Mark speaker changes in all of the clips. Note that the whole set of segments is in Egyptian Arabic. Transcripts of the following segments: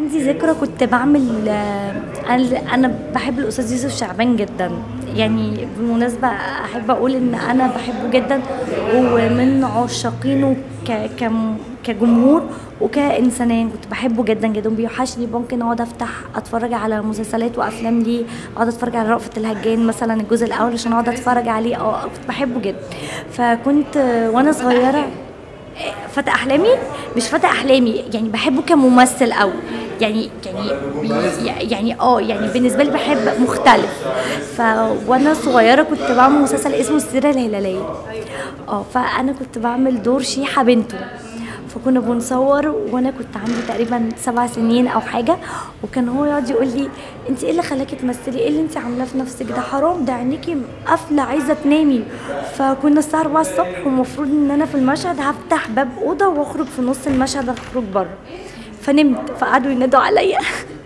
Speaker 1: عندي ذكرى كنت بعمل آه، انا انا بحب الاستاذ يوسف شعبان جدا يعني بالمناسبه احب اقول ان انا بحبه جدا ومن عشاقينه ك كم- كجمهور وكانسانين كنت بحبه جدا جدا بيوحشني ممكن اقعد افتح اتفرج على مسلسلات وافلام ليه اقعد اتفرج على رأفت الهجان مثلا الجزء الاول عشان اقعد اتفرج عليه اه كنت بحبه جدا فكنت آه، وانا صغيره فتى احلامي مش فتى احلامي يعني بحبه كممثل قوي يعني يعني بي- يعني اه يعني بالنسبه لي بحب مختلف ف وانا صغيره كنت بعمل مسلسل اسمه السيره الهلاليه اه فانا كنت بعمل دور شيحه بنته فكنا بنصور وانا كنت عندي تقريبا سبع سنين او حاجه وكان هو يقعد يقول لي انت ايه اللي خلاكي تمثلي ايه اللي انت عاملاه في نفسك ده حرام ده عينيكي قافله عايزه تنامي فكنا الساعه 4 الصبح والمفروض ان انا في المشهد هفتح باب اوضه واخرج في نص المشهد اخرج بره فنمت فقعدوا ينادوا عليا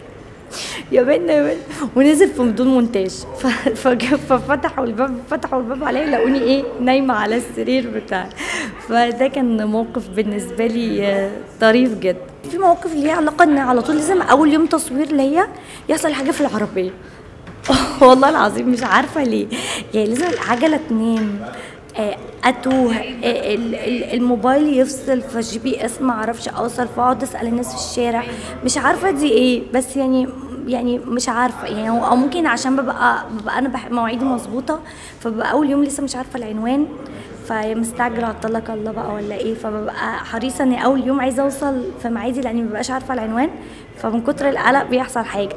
Speaker 1: يا بنت يا بنت ونزل في بدون مونتاج ف- فج- ففتحوا الباب فتحوا الباب عليا لقوني ايه نايمه على السرير بتاعي فده كان موقف بالنسبه لي آه، طريف جدا في مواقف ليها علاقه ان على طول لازم اول يوم تصوير ليا يحصل حاجه في العربيه والله العظيم مش عارفه ليه يعني لازم العجله تنام آه، اتوه آه، ال- ال- الموبايل يفصل فالجي بي اس ما اعرفش اوصل فاقعد اسال الناس في الشارع مش عارفه دي ايه بس يعني يعني مش عارفه يعني هو- او ممكن عشان ببقى ببقى انا بح- مواعيدي مظبوطه فببقى اول يوم لسه مش عارفه العنوان فمستعجله عطلك الله بقى ولا ايه فببقى حريصه ان اول يوم عايزه اوصل في ميعادي لاني مببقاش عارفه العنوان فمن كتر القلق بيحصل حاجه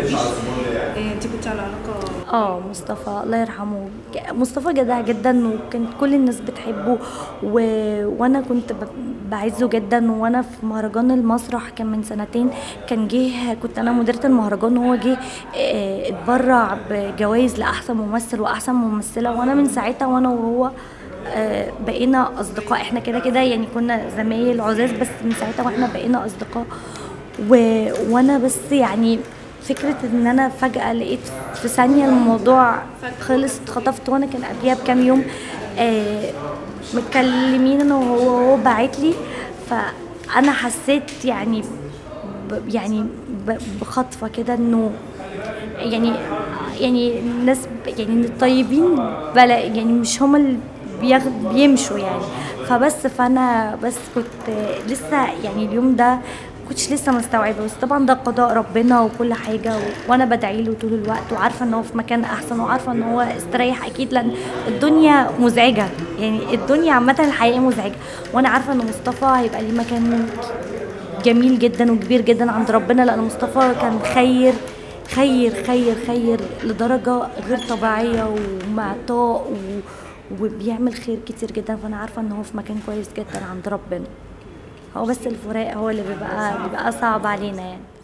Speaker 2: إيه انت كنت على علاقه
Speaker 1: اه مصطفى الله يرحمه ج- مصطفى جدع جدا وكانت كل الناس بتحبه و... وانا كنت ب... بعزه جدا وانا في مهرجان المسرح كان من سنتين كان جه كنت انا مديرة المهرجان وهو جه آه، اتبرع بجوائز لاحسن ممثل واحسن ممثلة وانا من ساعتها وانا وهو آه، بقينا اصدقاء احنا كده كده يعني كنا زمايل عزاز بس من ساعتها واحنا بقينا اصدقاء و... وانا بس يعني فكرة ان انا فجأة لقيت في ثانية الموضوع خلص اتخطفت وانا كان قبليها بكام يوم آه متكلمين انا وهو وهو باعت لي فانا حسيت يعني ب يعني ب- بخطفة كده انه يعني يعني الناس ب- يعني الطيبين بلا يعني مش هما اللي بياخد بيمشوا يعني فبس فانا بس كنت لسه يعني اليوم ده كنتش لسه مستوعبه بس طبعا ده قضاء ربنا وكل حاجه و... وانا بدعي له طول الوقت وعارفه ان هو في مكان احسن وعارفه ان هو استريح اكيد لان الدنيا مزعجه يعني الدنيا عامه الحياه مزعجه وانا عارفه ان مصطفى هيبقى ليه مكان جميل جدا وكبير جدا عند ربنا لان مصطفى كان خير خير خير خير لدرجه غير طبيعيه ومعطاء و... وبيعمل خير كتير جدا فانا عارفه ان هو في مكان كويس جدا عند ربنا هو بس الفراق هو اللي بيبقى بيبقى صعب علينا يعني